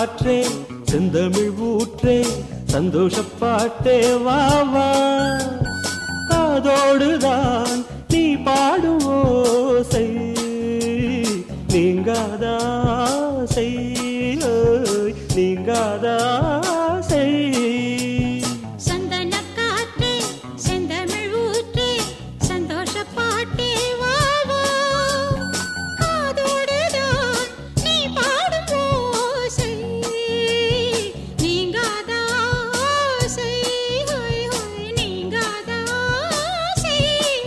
காற்றே செந்தமிழ் ஊற்றே சந்தோஷப்பாட்டே வா வா காதோடுதான் நீ பாடும் ஓசை நீங்காதாசை ஓய், நீங்காதாசை சந்தனக் காற்றே, செந்தமிழ் ஊற்றே, சந்தோஷப் பாட்டே வா வா. காதோடுதான் நீ பாடும் ஓசை, நீங்காத ஆசை, ஹோய் ஹோய் நீங்காத ஆசை.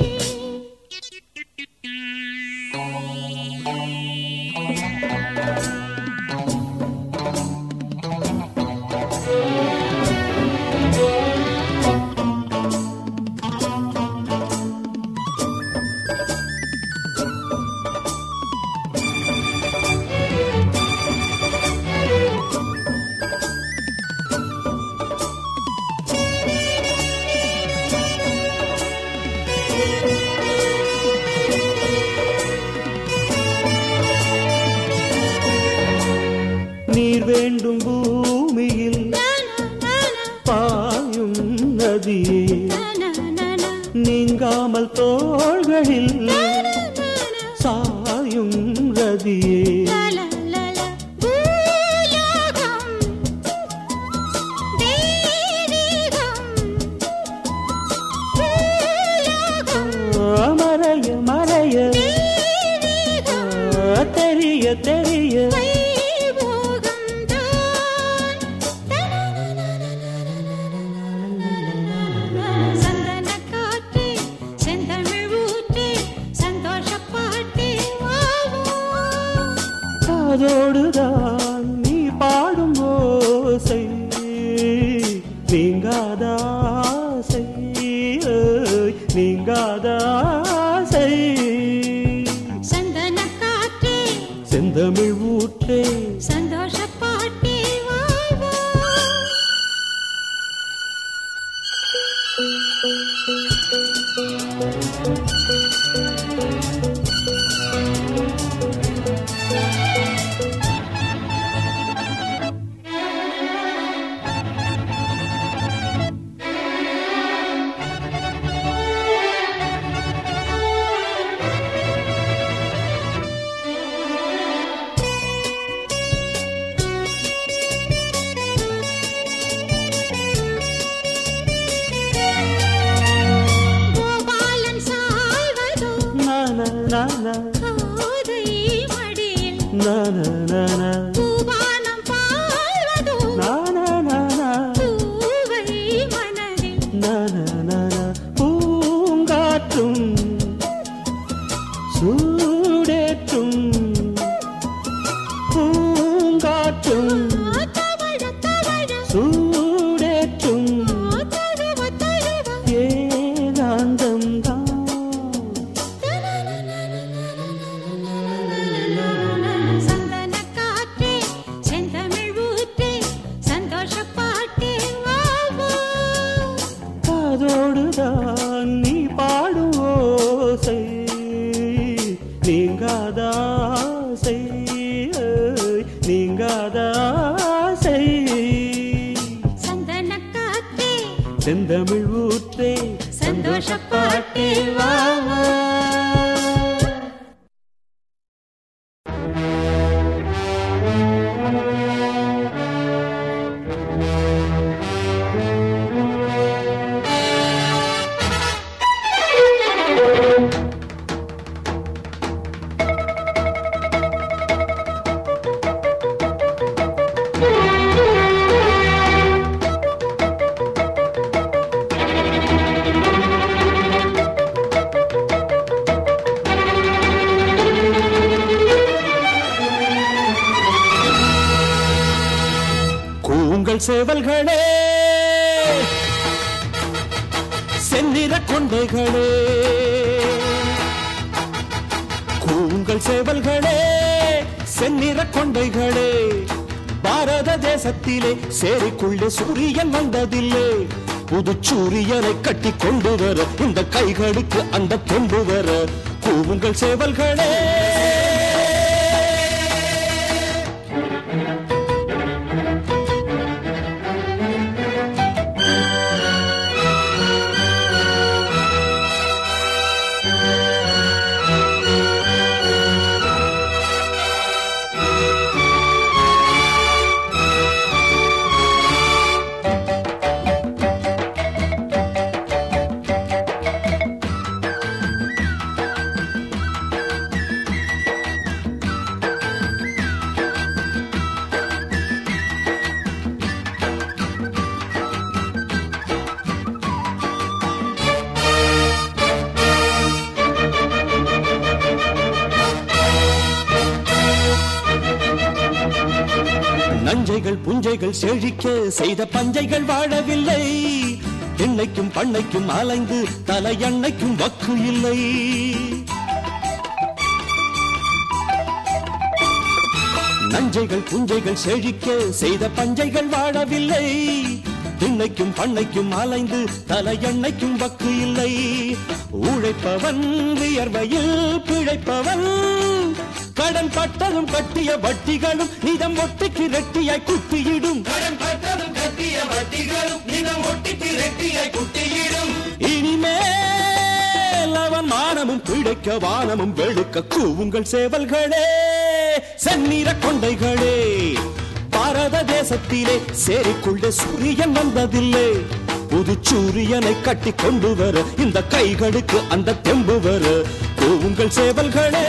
நீர் வேண்டும் பூமியில் நானா, நானா, பாயும் நதியே நானா, நானா, நீங்காமல் தோள்களில் நானா. சாயும் ரதியே லா, லா, லா, லா. பூலோகம், தெய்வீகம். பூலோகம், மறைய மறைய தெய்வீகம். தெரிய தெரிய வைபோகம்தான். சந்தனக் காற்றே, செந்தமிழ் ஊற்றே, சந்தோஷப் பாட்டே வா வா. காதோடுதான் நீ பாடும் ஓசை நீங்காதாசை ஓய், நீங்காதாசை சந்தனக் காற்றே, செந்தமிழ் ஊற்றே சந்தோஷப் பாட்டே வா வா. கோபாலன் சாய்வதோ நான நான கோதை மடியில் நான நான பூவானம் பாழ்வதோ நான நான பூவை மனதில் நான நான பூங்காற்றும் சூடேற்றும் பூங்காற்றும் தவழ தவழ சூடேற்றும் தழுவ தழுவ ஏகாந்தம் தான் சந்தனக் காற்றே செந்தமிழ் ஊற்றே சந்தோஷப் பாட்டே வா வா. காதோடுதான் நீ பாடும் ஓசை நீங்காதாசை ஓய், நீங்காதாசை சந்தனக் காற்றே செந்தமிழ் ஊற்றே சந்தோஷப்பாட்டே வா வா. கூங்கள் சேவல்களே செந்நிற கொண்டைகளே கூங்கள் சேவல்களே செந்நிற கொண்டைகளே பாரத தேசத்திலே சேரிக்குள்ளே சூரியன் வந்ததில்லை புது சூரியனை கட்டி கொண்டு வர இந்த கைகளுக்கு அந்த கொண்டு வர கூவுங்கள் சேவல்களே நஞ்சைகள் புஞ்சைகள் செழிக்க செய்த பஞ்சைகள் வாழவில்லை எண்ணெய்க்கும் பண்ணைக்கும் அலைந்து தலை எண்ணெய்க்கும் வக்கு இல்லை நஞ்சைகள் புஞ்சைகள் செழிக்க செய்த பஞ்சைகள் வாழவில்லை திண்ணைக்கும் பண்ணைக்கும் அலைந்து தலை எண்ணெய்க்கும் வக்கு இல்லை உழைப்பவன் வியர்வையில் பிழைப்பவன் கடன் பட்டதும் கட்டிய வட்டிகளும் நிதம் ஒட்டிக்கு ரெட்டியாய் குட்டியிடும் கடன் பட்டதும் கட்டிய வட்டிகளும் நிலம் ஒட்டிக்கு ரெட்டியாய் குட்டியிடும் இனிமேல் அவன் மானமும் பிழைக்க வானமும் வெளுக்க கூவுங்கள் சேவல்களே செந்நிற கொண்டைகளே பாரத தேசத்திலே சேரிக்குள்ளே சூரியன் வந்ததில்லை புது சூரியனை கட்டி கொண்டு வர இந்த கைகளுக்கு அந்த தெம்பு வர கூவுங்கள் சேவல்களே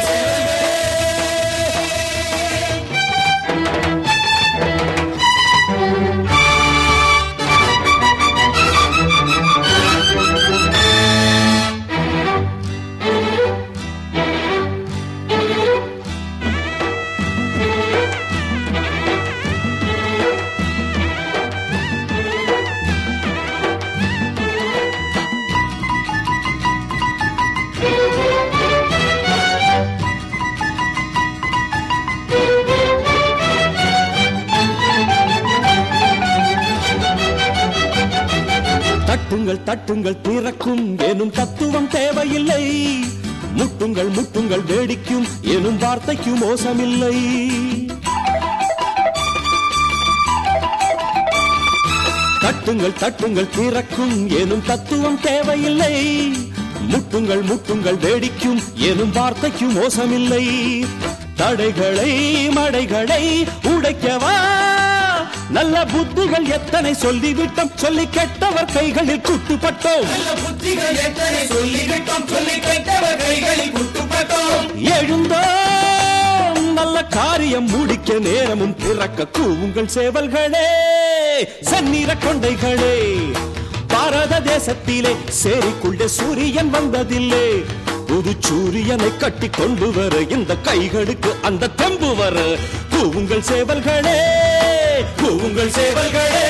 தட்டுங்கள் தட்டுங்கள் திறக்கும் எனும் தத்துவம் தேவையில்லை முட்டுங்கள் முட்டுங்கள் வேடிக்கும் எனும் வார்த்தைக்கு மோசமில்லை தட்டுங்கள் தட்டுங்கள் திறக்கும் எனும் தத்துவம் தேவையில்லை முட்டுங்கள் முட்டுங்கள் வேடிக்கும் எனும் வார்த்தைக்கு மோசமில்லை தடைகளை மடைகளை உடைக்கவா நல்ல புத்திகள் எத்தனை சொல்லிவிட்டோம் சொல்லி கெட்டவர் கைகளில் குட்டுப்பட்டோம் நல்ல புத்திகள் எத்தனை சொல்லிவிட்டோம் சொல்லி கேட்டவர் கைகளில் குட்டுப்பட்டோம் எழுந்தோம் நல்ல காரியம் முடிக்க நேரமும் பிறக்க கூவுங்கள் சேவல்களே சந்நிற கொண்டைகளே பாரத தேசத்திலே சேரிக்குள்ளே சூரியன் வந்ததில்லை புது சூரியனை கட்டி கொண்டு வர இந்த கைகளுக்கு அந்த தெம்பு வர கூவுங்கள் சேவல்களே கூவுங்கள் சேவல்களே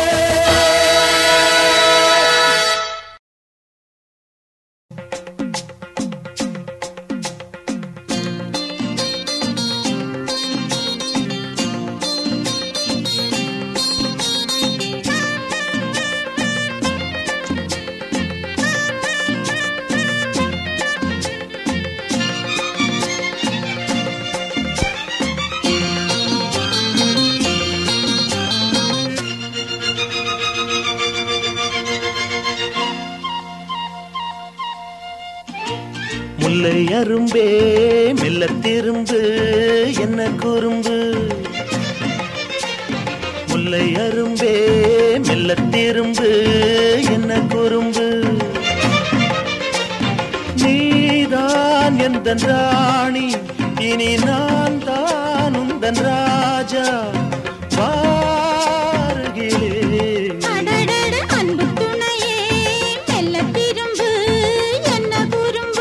முல்லை அரும்பே மெல்ல திரும்பு என்ன குறும்பு முல்லை அரும்பே மெல்ல திரும்பு என்ன குறும்பு நீதான் எந்த ராணி இனி நான் தான் உந்தன் ராஜா வாருகிறேன் அடடட அன்பு துணையே மெல்ல திரும்பு என்ன குறும்பு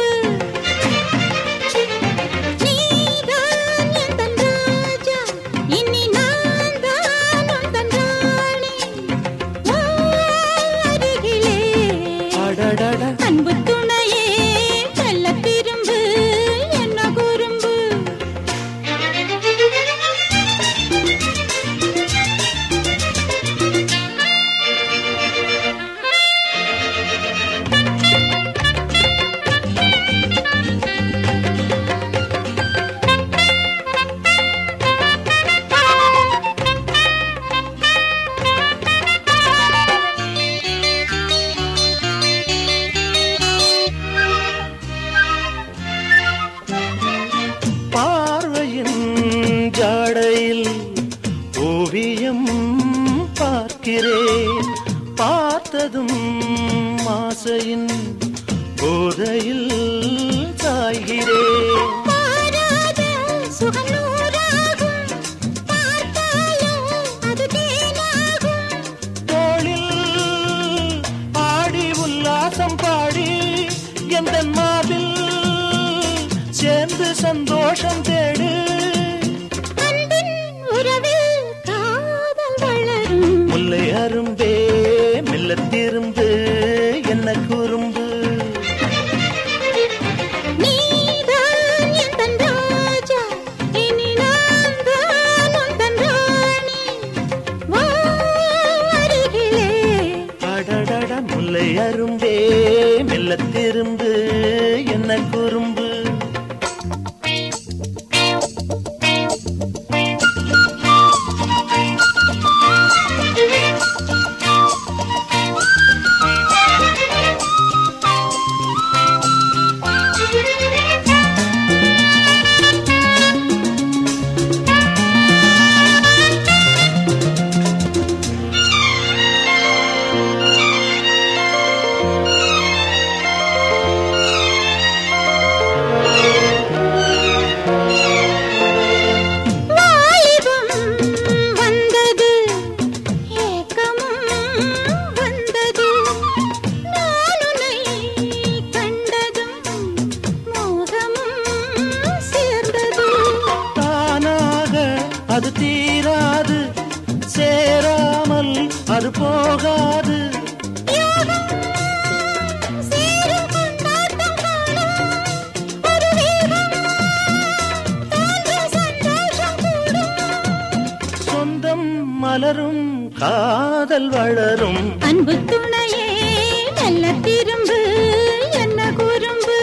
நீதான் எந்தன் ராஜா இனி நான் தான் உந்தன் ராணி வா அருகிலே அடடட அன்பு துணையே மெல்ல திரும்பு என்ன குறும்பு பார்வையின் ஜாடையில் ஓவியம் பார்க்கிறேன் பார்த்ததும் ஆசையின் போதையில் சாய்கிறேன் பாராத சுகம் நூறாகும் பார்த்தாலும் அது தேனாகும் தோளில் ஆடி உல்லாசம் பாடி எந்த மாவில் சேர்ந்து சந்தோஷம் தேடு அன்பின் உறவில் அரும்பே மெல்ல திரும்பு என்ன குறும்பு நீதான் எந்தன் ராஜா, இனி நான்தான் உந்தன் ராணி. வா அருகிலே. அடடட முல்லை அரும்பே மெல்ல திரும்பு என்ன குறும்பு வாலிபம் வந்தது, ஏக்கமும் வந்தது. நான் உன்னை கண்டதும் மோகமும் சேர்ந்தது தானாக அது தீராது சேராமல் அது போகாது சேரும் கொண்டாட்டம் காணும் ஒரு வேகம் தோன்றும் சந்தோஷம் கூடும் சொந்தம் மலரும் காதல் வளரும் அன்பு துணையே நல்ல திரும்பு என்ன குறும்பு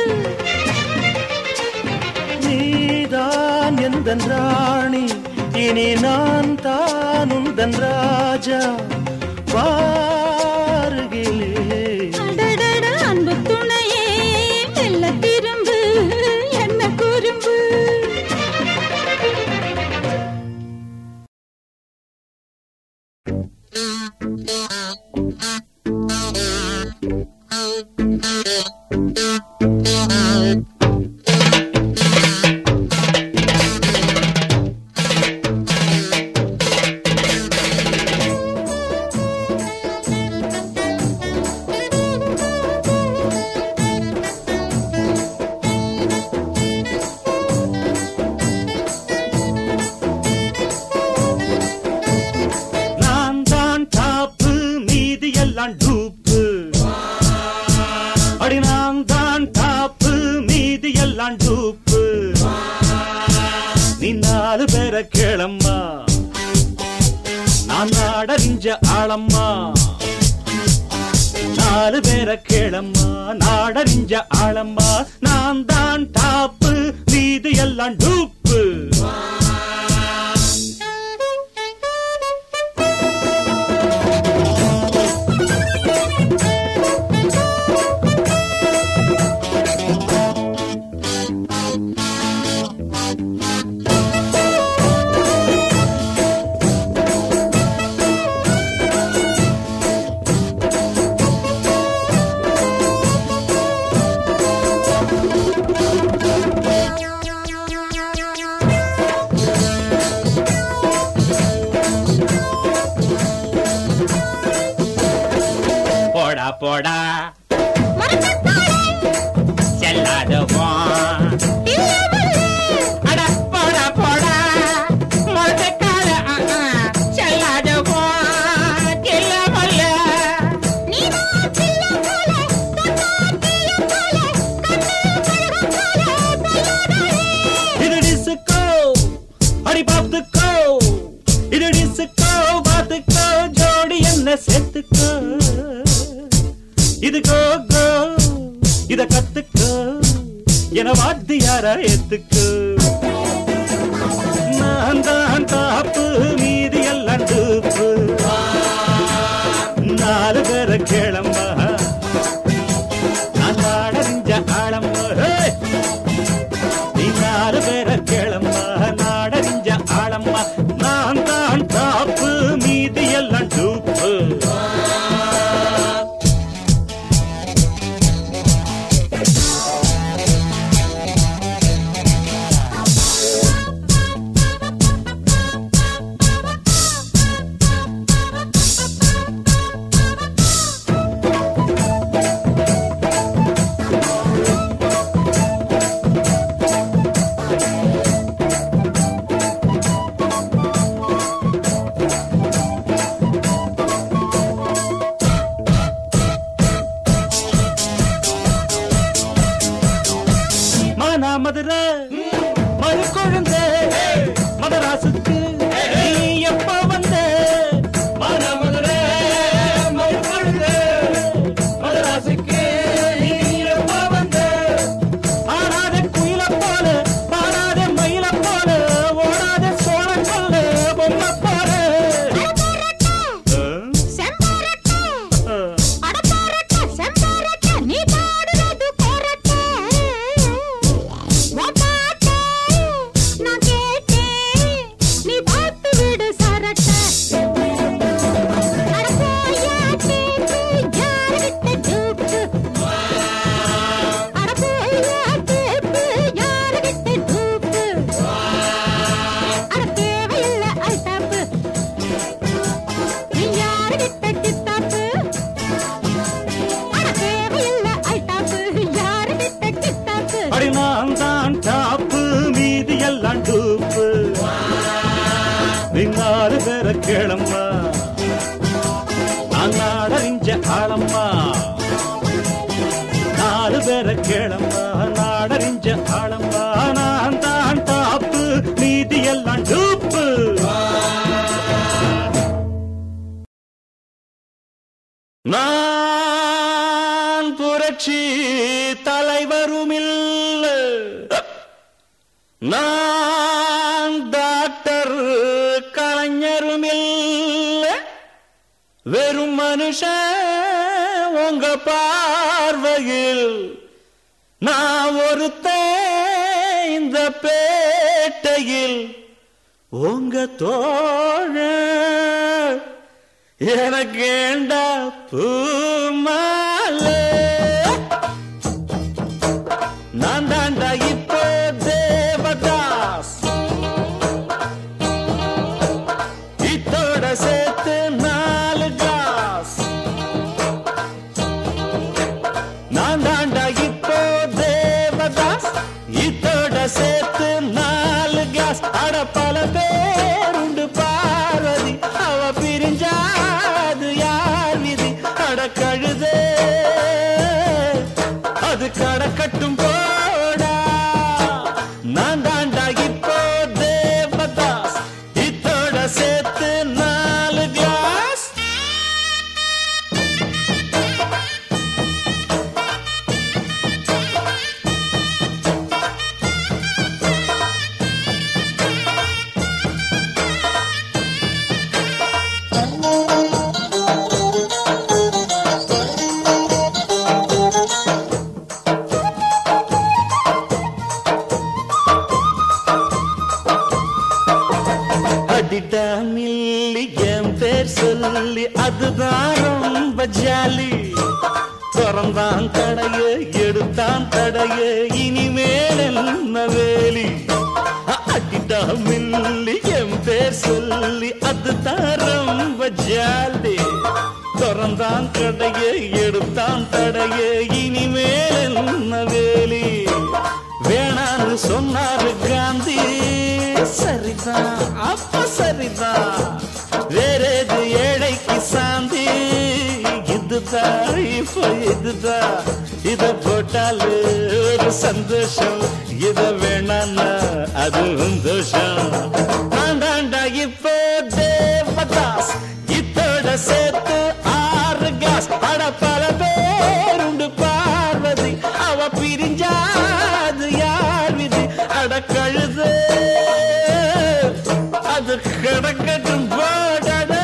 நீதான் எந்தன் ராணி இனி நான் தான் உந்தன் ராஜா வாருகிலே அடடட அன்பு துணையே நல்ல திரும்பு என்ன குறும்பு நான் தான் டாப்பு மீதி எல்லாம் டூப்பு அடி நான் தான் டாப்பு மீதி எல்லாம் டூப்பு நீ நாலு பேரை கேளம்மா நான் நாடறிஞ்ச ஆளம்மா நாலு பேரை கேளம்மா நாடறிஞ்ச ஆளம்மா நான் தான் டாப்பு மீதி எல்லாம் டூப்பு போடா போடா செல்லாதவான் அட போடா போடா மொட்டைக்கால செல்லாதவான் கில்லமல்ல இது டிஸ்கோ அடி பார்த்துக்கோ இது டிஸ்கோ பார்த்துக்கோ ஜோடி என்ன சேர்த்துக்கோ இது கோ கோ இத கத்துக்கோ என வாத்தியார ஏத்துக்கோ நான் தான் தாப்பு மீதி எல்லாம் டூப்பு நாலு பேரை கேளம்மா நான் நாடறிஞ்ச ஆளம்மா ஹே! நீ நாலு பேரை கேளம்மா நாடறிஞ்ச ஆளம்மா நான் தான் தாப்பு மீதி எல்லாம் டூப்பு கேளம்மா நான் நாடறிஞ்ச ஆளம்மா நாலு பேரை கேளம்மா நாடறிஞ்ச ஆளம்மா நான் தான் டாப்பு மீதி எல்லாம் டூப்பு நான் புரட்சி தலைவருமில்ல நான் டாக்டர் கலைஞருமில்ல வெறும் மனுஷன் உங்க பார்வையில் நான் ஒருத்தன் இந்த பேட்டையில் உங்க தோழ எனக்கு ஏண்டா பூமாலே நான் தாண்டா இப்போ தேவதாஸ் இத்தோட சேர்த்து நாலு கிளாஸ் நான் தாண்டா இப்போ தேவதாஸ் இத்தோட சேர்த்து நாலு கிளாஸ் அட பல பேருண்டு பார்வதி அவ பிரிஞ்சாது யார் விதி அட கழுதே அது கடக்கட்டும் போடா நான் தாண்டா இப்போ தேவதாஸ் இத்தோட சேர்த்து நாலு கிளாஸ் அடிடா மில்லி என் பேர் சொல்லி அதுதான் ரொம்ப ஜாலி திறந்தான் கடைய எடுத்தான் தடைய இனிமேல் என்ன வேலி அடிடா மில்லி என் பேர் சொல்லி அதுதான் ரொம்ப ஜாலி திறந்தான் கடைய எடுத்தான் தடைய இனிமேல் என்ன வேலி வேணான்னு சொன்னாரு காந்தி சரிதான் அப்ப சரிதான் வேற எது ஏழைக்கு சாந்தி இதுதான் இப்ப இதுதான் இத போட்டாலு ஒரு சந்தோஷம் இத வேணான்னா அதுவும் தோஷம் நான் தாண்டா இப்போ தேவதாஸ் இத்தோட சேர்த்து ஆறு கிளாஸ் அட பல பேருண்டு பார்வதி அவ பிரிஞ்சாது யார் விதி அட கழுது அது கிடக்கட்டும் போடடே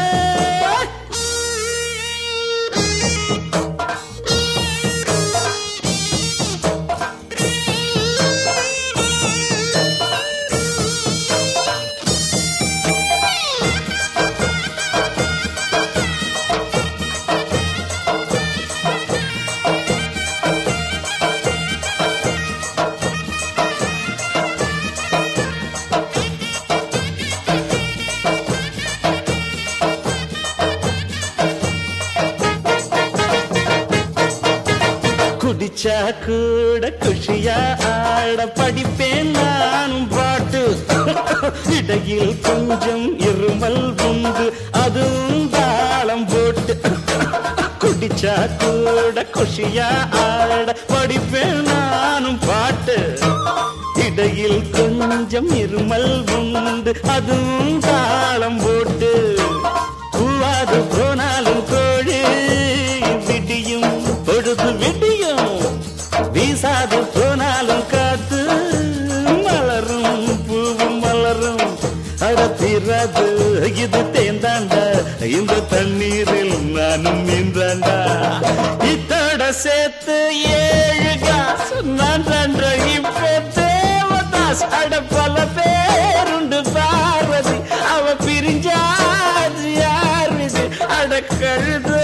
குடிச்சா கூட குஷியா ஆட படிப்பேன் நானும் பாட்டு இடையில் கொஞ்சம் இருமல் உண்டு அதுவும் தாளம் போட்டு குடிச்சா கூட குஷியா ஆட படிப்பேன் நானும் பாட்டு இடையில் கொஞ்சம் இருமல் உண்டு அதுவும் தாளம் போட்டு கூவாது போனாலும் கோழி விடியும் பொழுது விடியும் வீசாது போனாலும் காத்து மலரும் பூவும் மலரும் அடத்திராது இது தேந்தாண்டா இந்த தண்ணீரில் நானும் மீந்தாண்டா இத்தோட சேர்த்து ஏழு காசு நான் தாண்ட இப்போ தேவதாஸ் அட பல பேருண்டு பார்வதி அவ பிரிஞ்சாது யார் இது அட கழுது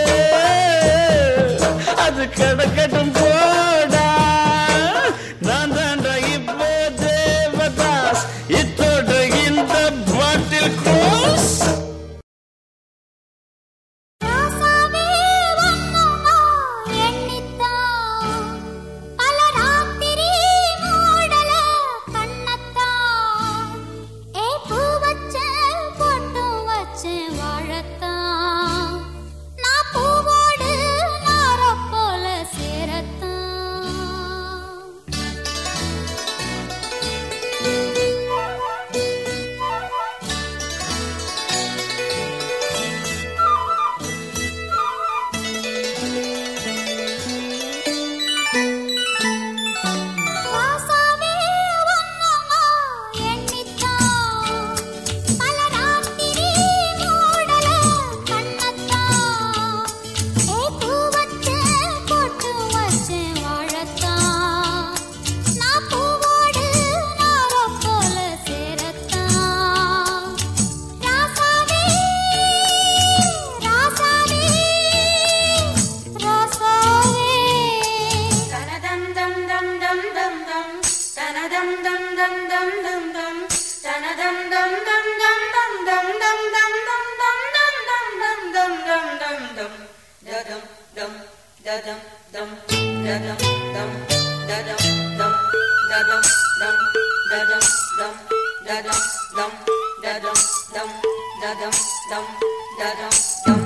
அது கடக்கட்டும் போடா நான் தாண்டா இப்போ தேவதாஸ் இத்தோட இந்த பாட்டில் க்ரோஸ் ராசாவே ஒன்னொன்னா எண்ணித்தான் பல ராத்திரி மூடல கண்ணத்தான் வாழத்தான் நான் பூவோடு நாரப் போல சேரத்தான் வாசாவே ஒன்னம்மா எண்ணித்தான் பல ராத்திரி மூடல கண்ணத்தான் ஏ பூவச்ச போட்டு வச்ச வாழத்தான் நான் பூவோடு நாரப் போல சேரத்தான் ராசாவே ராசாவே ராசாவே Dum dum dum dum dum dum. Dana dum dum dum dum dum dum. Dana dum dum dum dum dum dum dum dum dum dum dum dum dum dum dum dum. Da dum dum da dum dum da dum dum da dum dum da dum dum da dum dum da dum dum da dum dum da dum dum da dum dum